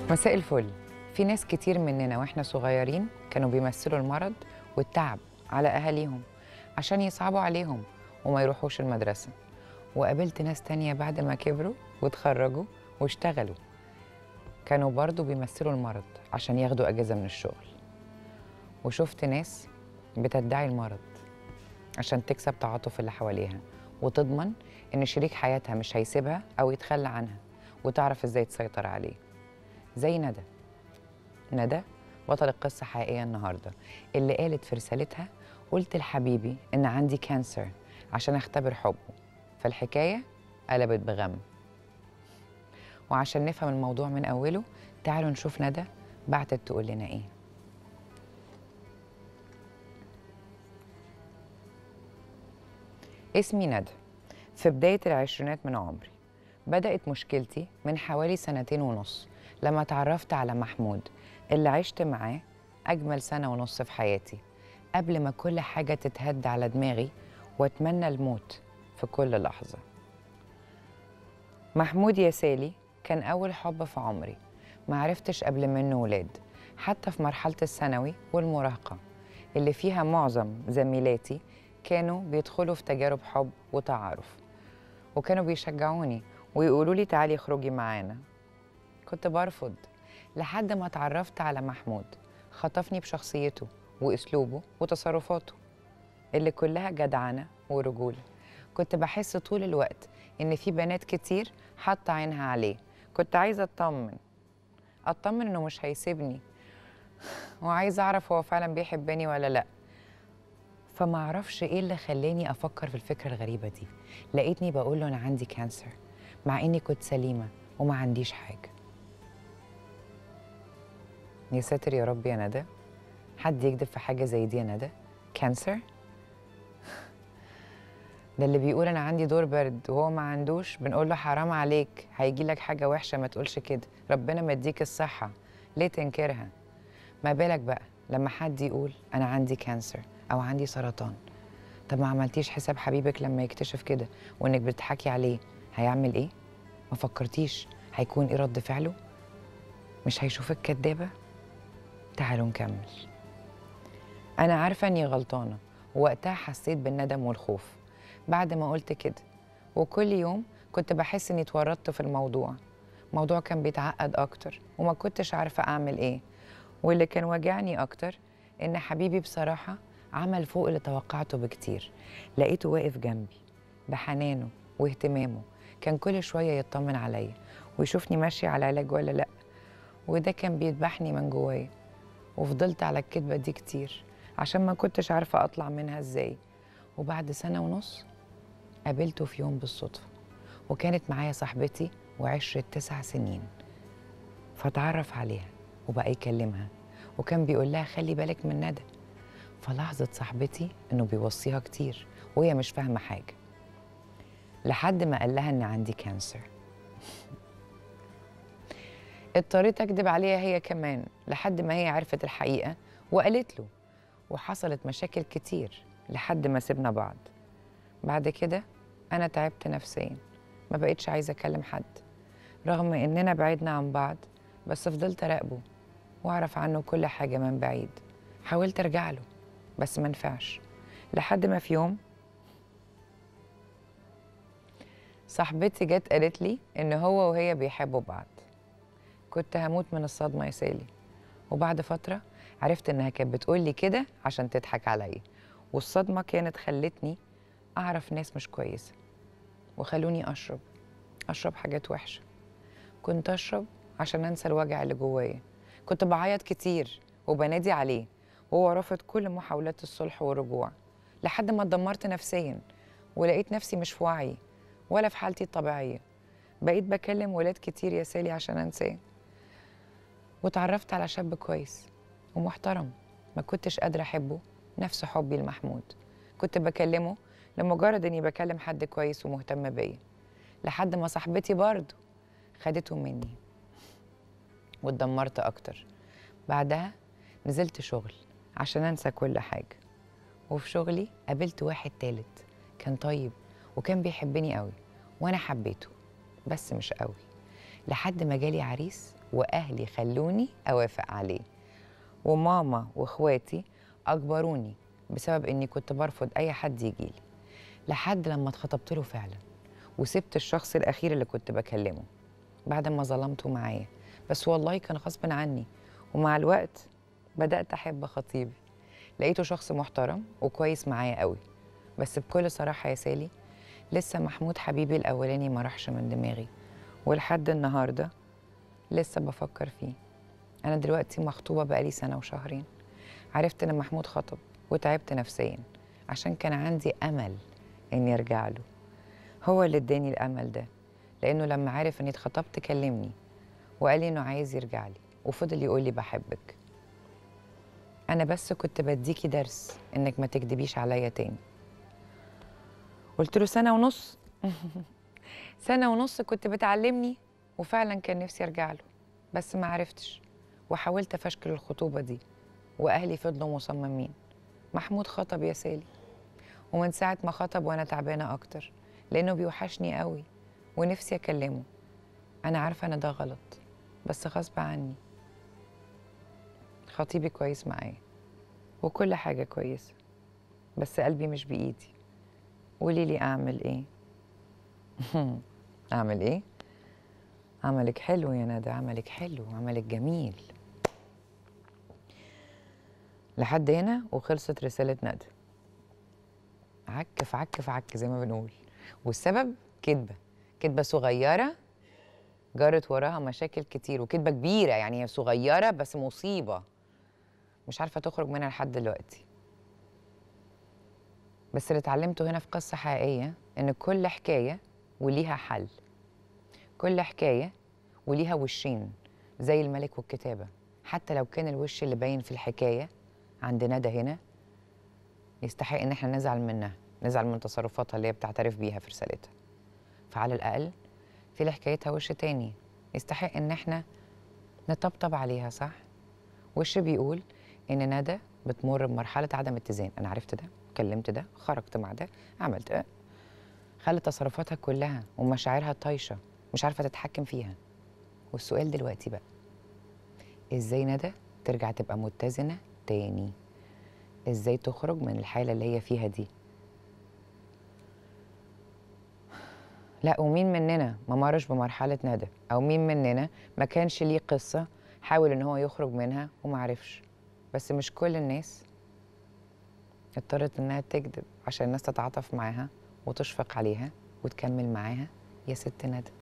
مساء الفل في ناس كتير مننا واحنا صغيرين كانوا بيمثلوا المرض والتعب على اهاليهم عشان يصعبوا عليهم وما يروحوش المدرسة وقابلت ناس تانية بعد ما كبروا واتخرجوا واشتغلوا كانوا برضو بيمثلوا المرض عشان ياخدوا أجازة من الشغل وشفت ناس بتدعي المرض عشان تكسب تعاطف اللي حواليها وتضمن إن شريك حياتها مش هيسيبها أو يتخلى عنها وتعرف إزاي تسيطر عليه زي ندى ندى بطل القصة حقيقية النهاردة اللي قالت في رسالتها قلت لحبيبي إن عندي كانسر عشان أختبر حبه فالحكاية قلبت بغم وعشان نفهم الموضوع من أوله تعالوا نشوف ندى بعتت تقول لنا إيه اسمي ندى في بداية العشرينات من عمري بدأت مشكلتي من حوالي سنتين ونص لما اتعرفت على محمود اللي عشت معاه أجمل سنة ونص في حياتي قبل ما كل حاجة تتهد على دماغي واتمنى الموت في كل لحظة محمود يا سالي كان أول حب في عمري ما عرفتش قبل منه ولاد حتى في مرحلة الثانوي والمراهقة اللي فيها معظم زميلاتي كانوا بيدخلوا في تجارب حب وتعارف وكانوا بيشجعوني ويقولوا لي تعالي اخرجي معانا كنت برفض لحد ما اتعرفت على محمود خطفني بشخصيته واسلوبه وتصرفاته اللي كلها جدعنه ورجوله كنت بحس طول الوقت ان في بنات كتير حاطه عينها عليه كنت عايزه اطمن اطمن انه مش هيسيبني وعايزه اعرف هو فعلا بيحبني ولا لا فما اعرفش ايه اللي خلاني افكر في الفكره الغريبه دي لقيتني بقول له انا عندي كانسر مع اني كنت سليمه وما عنديش حاجه يا ساتر يا رب يا ندى حد يكذب في حاجه زي دي يا ندى كانسر ده اللي بيقول انا عندي دور برد وهو ما عندوش بنقول له حرام عليك هيجي لك حاجه وحشه ما تقولش كده ربنا مديك الصحه ليه تنكرها ما بالك بقى لما حد يقول انا عندي كانسر او عندي سرطان طب ما عملتيش حساب حبيبك لما يكتشف كده وانك بتضحكي عليه هيعمل ايه ما فكرتيش هيكون ايه رد فعله مش هيشوفك كدابه تعالوا نكمل انا عارفه اني غلطانه ووقتها حسيت بالندم والخوف بعد ما قلت كده وكل يوم كنت بحس اني اتورطت في الموضوع الموضوع كان بيتعقد اكتر وما كنتش عارفه اعمل ايه واللي كان واجعني اكتر ان حبيبي بصراحه عمل فوق اللي توقعته بكتير لقيته واقف جنبي بحنانه واهتمامه كان كل شويه يطمن عليا ويشوفني ماشيه على علاج ولا لا وده كان بيذبحني من جوايا وفضلت على الكدبه دي كتير عشان ما كنتش عارفه اطلع منها ازاي وبعد سنه ونص قابلته في يوم بالصدفه وكانت معايا صاحبتي وعشرة تسع سنين فتعرف عليها وبقى يكلمها وكان بيقول لها خلي بالك من ندى فلاحظت صاحبتي انه بيوصيها كتير وهي مش فاهمه حاجه لحد ما قال لها ان عندي كانسر اضطريت اكدب عليها هي كمان لحد ما هي عرفت الحقيقه وقالت له وحصلت مشاكل كتير لحد ما سيبنا بعض بعد كده انا تعبت نفسيا ما بقتش عايزه اكلم حد رغم اننا بعدنا عن بعض بس فضلت اراقبه واعرف عنه كل حاجه من بعيد حاولت ارجع له بس ما نفعش لحد ما في يوم صاحبتي جت قالت لي ان هو وهي بيحبوا بعض كنت هموت من الصدمه يا سالي وبعد فتره عرفت انها كانت بتقول لي كده عشان تضحك عليا والصدمه كانت خلتني اعرف ناس مش كويسه وخلوني اشرب اشرب حاجات وحشه كنت اشرب عشان انسى الوجع اللي جوايا كنت بعيط كتير وبنادي عليه وهو رافض كل محاولات الصلح والرجوع لحد ما اتدمرت نفسيا ولقيت نفسي مش في وعي ولا في حالتي الطبيعيه بقيت بكلم ولاد كتير يا سالي عشان انساه واتعرفت على شاب كويس ومحترم ما كنتش قادرة أحبه نفس حبي لمحمود كنت بكلمه لمجرد إني بكلم حد كويس ومهتم بيا لحد ما صاحبتي برضه خدته مني واتدمرت أكتر بعدها نزلت شغل عشان أنسى كل حاجة وفي شغلي قابلت واحد تالت كان طيب وكان بيحبني قوي وأنا حبيته بس مش قوي لحد ما جالي عريس واهلي خلوني اوافق عليه وماما واخواتي اجبروني بسبب اني كنت برفض اي حد يجيلي لحد لما اتخطبت له فعلا وسبت الشخص الاخير اللي كنت بكلمه بعد ما ظلمته معايا بس والله كان غصب عني ومع الوقت بدات احب خطيبي لقيته شخص محترم وكويس معايا قوي بس بكل صراحه يا سالي لسه محمود حبيبي الاولاني ما راحش من دماغي ولحد النهارده لسه بفكر فيه انا دلوقتي مخطوبه بقالي سنه وشهرين عرفت ان محمود خطب وتعبت نفسيا عشان كان عندي امل اني ارجع له هو اللي اداني الامل ده لانه لما عرف اني اتخطبت كلمني وقال لي انه عايز يرجع لي وفضل يقول لي بحبك انا بس كنت بديكي درس انك ما تكدبيش عليا تاني قلت له سنه ونص سنه ونص كنت بتعلمني وفعلا كان نفسي ارجع له بس ما عرفتش وحاولت افشكل الخطوبه دي واهلي فضلوا مصممين محمود خطب يا سالي ومن ساعه ما خطب وانا تعبانه اكتر لانه بيوحشني قوي ونفسي اكلمه انا عارفه ان ده غلط بس غصب عني خطيبي كويس معايا وكل حاجه كويسه بس قلبي مش بايدي قولي لي اعمل ايه اعمل ايه عملك حلو يا ندى عملك حلو عملك جميل لحد هنا وخلصت رسالة ندى عك في عك في عك زي ما بنقول والسبب كذبة كذبة صغيرة جرت وراها مشاكل كتير وكذبة كبيرة يعني هي صغيرة بس مصيبة مش عارفة تخرج منها لحد دلوقتي بس اللي اتعلمته هنا في قصة حقيقية إن كل حكاية وليها حل كل حكاية وليها وشين زي الملك والكتابة حتى لو كان الوش اللي باين في الحكاية عند ندى هنا يستحق إن احنا نزعل منها نزعل من تصرفاتها اللي هي بتعترف بيها في رسالتها فعلى الأقل في لحكايتها وش تاني يستحق إن احنا نطبطب عليها صح؟ وش بيقول إن ندى بتمر بمرحلة عدم اتزان أنا عرفت ده كلمت ده خرجت مع ده عملت ده خلت تصرفاتها كلها ومشاعرها طايشه مش عارفه تتحكم فيها والسؤال دلوقتي بقى ازاي ندى ترجع تبقى متزنه تاني ازاي تخرج من الحاله اللي هي فيها دي لا ومين مننا ما مرش بمرحله ندى او مين مننا ما كانش ليه قصه حاول ان هو يخرج منها وما عرفش بس مش كل الناس اضطرت انها تكذب عشان الناس تتعاطف معاها وتشفق عليها وتكمل معاها يا ست ندى